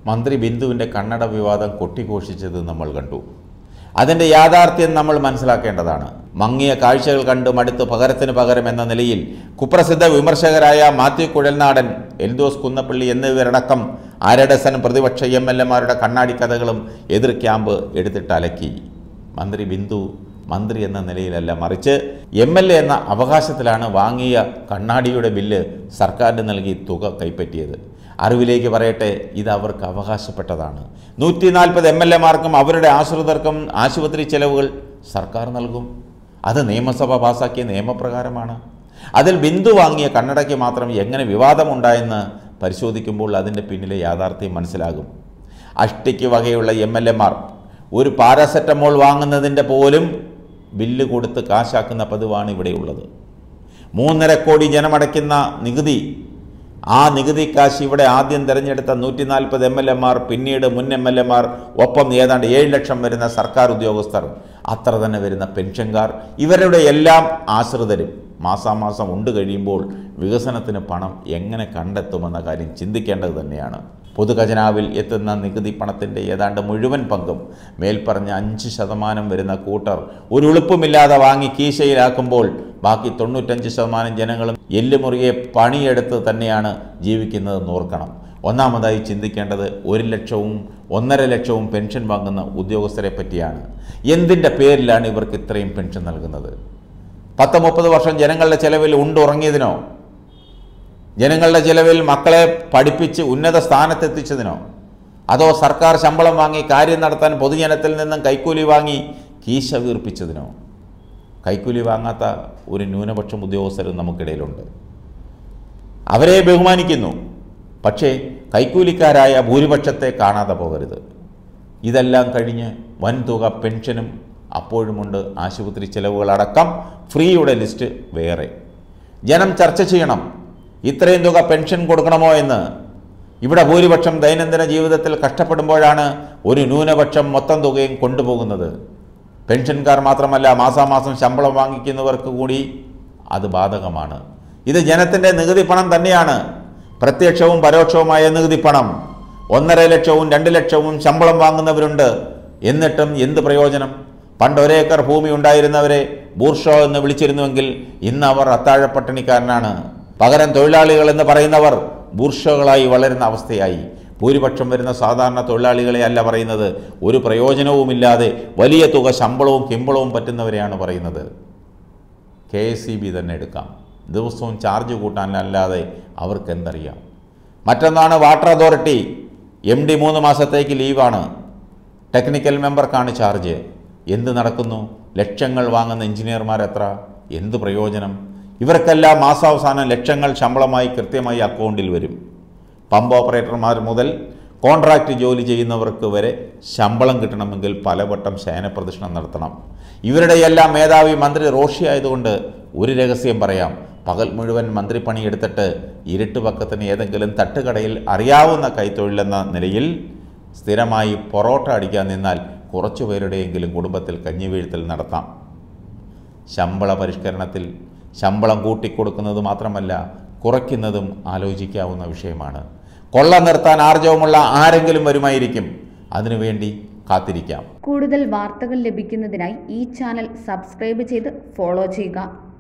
മന്ത്രി ബിന്ദുവിൻ്റെ കണ്ണട വിവാദം കൊട്ടിഘോഷിച്ചത് നമ്മൾ കണ്ടു അതിൻ്റെ യാഥാർത്ഥ്യം നമ്മൾ മനസ്സിലാക്കേണ്ടതാണ് മങ്ങിയ കാഴ്ചകൾ കണ്ട് മടുത്ത് പകരത്തിന് പകരം എന്ന നിലയിൽ കുപ്രസിദ്ധ വിമർശകരായ മാത്യു കുഴൽനാടൻ എൽദോസ് കുന്നപ്പള്ളി എന്നിവരടക്കം അരഡസൻ പ്രതിപക്ഷ എം എൽ എമാരുടെ കണ്ണാടി കഥകളും എതിർ ക്യാമ്പ് എടുത്തിട്ട് അലക്കി മന്ത്രി ബിന്ദു മന്ത്രി എന്ന നിലയിലല്ല മറിച്ച് എം എൽ എ എന്ന അവകാശത്തിലാണ് വാങ്ങിയ കണ്ണാടിയുടെ ബില്ല് സർക്കാരിന് നൽകി തുക കൈപ്പറ്റിയത് അറിവിലേക്ക് പറയട്ടെ ഇത് അവർക്ക് അവകാശപ്പെട്ടതാണ് നൂറ്റി നാൽപ്പത് എം എൽ എമാർക്കും അവരുടെ ആശ്രിതർക്കും ആശുപത്രി ചെലവുകൾ സർക്കാർ നൽകും അത് നിയമസഭ പാസാക്കിയ നിയമപ്രകാരമാണ് അതിൽ ബിന്ദു വാങ്ങിയ കണ്ണടയ്ക്ക് മാത്രം എങ്ങനെ വിവാദമുണ്ടായെന്ന് പരിശോധിക്കുമ്പോൾ അതിൻ്റെ പിന്നിലെ യാഥാർത്ഥ്യം മനസ്സിലാകും അഷ്ടിക്ക് വകയുള്ള എം എൽ എമാർ ഒരു പാരാസെറ്റമോൾ വാങ്ങുന്നതിൻ്റെ പോലും ബില്ല് കൊടുത്ത് കാശാക്കുന്ന പതിവാണ് ഇവിടെയുള്ളത് മൂന്നര കോടി ജനമടയ്ക്കുന്ന നികുതി ആ നികുതി കാശ് ഇവിടെ ആദ്യം തിരഞ്ഞെടുത്ത നൂറ്റി നാൽപ്പത് എം എൽ എമാർ പിന്നീട് മുൻ എം എൽ എമാർ ഒപ്പം ഏതാണ്ട് ഏഴ് ലക്ഷം വരുന്ന സർക്കാർ ഉദ്യോഗസ്ഥർ അത്ര തന്നെ വരുന്ന പെൻഷൻകാർ ഇവരുടെ എല്ലാം ആശ്രിതരും മാസാമാസം ഉണ്ട് കഴിയുമ്പോൾ വികസനത്തിന് പണം എങ്ങനെ കണ്ടെത്തുമെന്ന കാര്യം ചിന്തിക്കേണ്ടത് തന്നെയാണ് പൊതുഖജനാവിൽ എത്തുന്ന നികുതി പണത്തിൻ്റെ ഏതാണ്ട് മുഴുവൻ പങ്കും മേൽപ്പറഞ്ഞ അഞ്ച് ശതമാനം വരുന്ന കൂട്ടർ ഒരു ഉളുപ്പുമില്ലാതെ വാങ്ങി കീശയിലാക്കുമ്പോൾ ബാക്കി തൊണ്ണൂറ്റഞ്ച് ശതമാനം ജനങ്ങളും എല്ലുമുറിയെ പണിയെടുത്ത് തന്നെയാണ് ജീവിക്കുന്നതെന്ന് ഓർക്കണം ഒന്നാമതായി ചിന്തിക്കേണ്ടത് ഒരു ലക്ഷവും ഒന്നര ലക്ഷവും പെൻഷൻ വാങ്ങുന്ന ഉദ്യോഗസ്ഥരെ പറ്റിയാണ് എന്തിൻ്റെ പേരിലാണ് ഇവർക്ക് ഇത്രയും പെൻഷൻ നൽകുന്നത് പത്ത് മുപ്പത് വർഷം ജനങ്ങളുടെ ചെലവിൽ ഉണ്ടുറങ്ങിയതിനോ ജനങ്ങളുടെ ചിലവിൽ മക്കളെ പഠിപ്പിച്ച് ഉന്നത സ്ഥാനത്തെത്തിച്ചതിനോ അതോ സർക്കാർ ശമ്പളം വാങ്ങി കാര്യം നടത്താൻ പൊതുജനത്തിൽ നിന്നും കൈക്കൂലി വാങ്ങി കീശ വീർപ്പിച്ചതിനോ കൈക്കൂലി വാങ്ങാത്ത ഒരു ന്യൂനപക്ഷം ഉദ്യോഗസ്ഥരും നമുക്കിടയിലുണ്ട് അവരെ ബഹുമാനിക്കുന്നു പക്ഷേ കൈക്കൂലിക്കാരായ ഭൂരിപക്ഷത്തെ കാണാതെ പോകരുത് ഇതെല്ലാം കഴിഞ്ഞ് വൻതുക പെൻഷനും അപ്പോഴുമുണ്ട് ആശുപത്രി ചെലവുകളടക്കം ഫ്രീയുടെ ലിസ്റ്റ് വേറെ ജനം ചർച്ച ചെയ്യണം ഇത്രയും തുക പെൻഷൻ കൊടുക്കണമോ എന്ന് ഇവിടെ ഭൂരിപക്ഷം ദൈനംദിന ജീവിതത്തിൽ കഷ്ടപ്പെടുമ്പോഴാണ് ഒരു ന്യൂനപക്ഷം മൊത്തം തുകയും കൊണ്ടുപോകുന്നത് പെൻഷൻകാർ മാത്രമല്ല മാസാമാസം ശമ്പളം വാങ്ങിക്കുന്നവർക്ക് കൂടി അത് ബാധകമാണ് ഇത് ജനത്തിൻ്റെ നികുതി പണം തന്നെയാണ് പ്രത്യക്ഷവും പരോക്ഷവുമായ നികുതി പണം ഒന്നര ലക്ഷവും രണ്ട് ലക്ഷവും ശമ്പളം വാങ്ങുന്നവരുണ്ട് എന്നിട്ടും എന്ത് പ്രയോജനം പണ്ട് ഒരേക്കർ ഭൂമി ഉണ്ടായിരുന്നവരെ ബൂർഷോ എന്ന് വിളിച്ചിരുന്നുവെങ്കിൽ ഇന്ന് അവർ അത്താഴപ്പട്ടിണിക്കാരനാണ് പകരം തൊഴിലാളികൾ എന്ന് പറയുന്നവർ ബൂർഷോകളായി വളരുന്ന അവസ്ഥയായി ഭൂരിപക്ഷം വരുന്ന സാധാരണ തൊഴിലാളികളെ അല്ല പറയുന്നത് ഒരു പ്രയോജനവുമില്ലാതെ വലിയ തുക ശമ്പളവും കിമ്പളവും പറ്റുന്നവരെയാണ് പറയുന്നത് കെ എസ് സി ബി തന്നെ എടുക്കാം ദിവസവും ചാർജ് കൂട്ടാനല്ലാതെ അവർക്ക് എന്തറിയാം മറ്റൊന്നാണ് വാട്ടർ അതോറിറ്റി എം ഡി മൂന്ന് മാസത്തേക്ക് ലീവാണ് ടെക്നിക്കൽ മെമ്പർക്കാണ് ചാർജ് എന്ത് നടക്കുന്നു ലക്ഷങ്ങൾ വാങ്ങുന്ന എഞ്ചിനീയർമാർ എത്ര എന്ത് പ്രയോജനം ഇവർക്കെല്ലാം മാസാവസാനം ലക്ഷങ്ങൾ ശമ്പളമായി കൃത്യമായി അക്കൗണ്ടിൽ വരും പമ്പ് ഓപ്പറേറ്റർമാർ മുതൽ കോൺട്രാക്റ്റ് ജോലി ചെയ്യുന്നവർക്ക് വരെ ശമ്പളം കിട്ടണമെങ്കിൽ പലവട്ടം ശയനപ്രദക്ഷിണം നടത്തണം ഇവരുടെ എല്ലാം മേധാവി മന്ത്രി റോഷി ആയതുകൊണ്ട് ഒരു രഹസ്യം പറയാം പകൽ മുഴുവൻ മന്ത്രി പണിയെടുത്തിട്ട് ഇരുട്ട് പക്കത്തിന് ഏതെങ്കിലും തട്ടുകടയിൽ അറിയാവുന്ന കൈത്തൊഴിലെന്ന നിലയിൽ സ്ഥിരമായി പൊറോട്ട അടിക്കാൻ നിന്നാൽ കുറച്ചു പേരുടെയെങ്കിലും കുടുംബത്തിൽ കഞ്ഞിവീഴ്ത്തൽ നടത്താം ശമ്പള പരിഷ്കരണത്തിൽ ശമ്പളം കൂട്ടിക്കൊടുക്കുന്നത് മാത്രമല്ല കുറയ്ക്കുന്നതും ആലോചിക്കാവുന്ന വിഷയമാണ് കൊള്ള നിർത്താൻ ആർജവമുള്ള ആരെങ്കിലും വരുമായിരിക്കും അതിനുവേണ്ടി കാത്തിരിക്കാം കൂടുതൽ വാർത്തകൾ ലഭിക്കുന്നതിനായി ഈ ചാനൽ സബ്സ്ക്രൈബ് ചെയ്ത് ഫോളോ ചെയ്യുക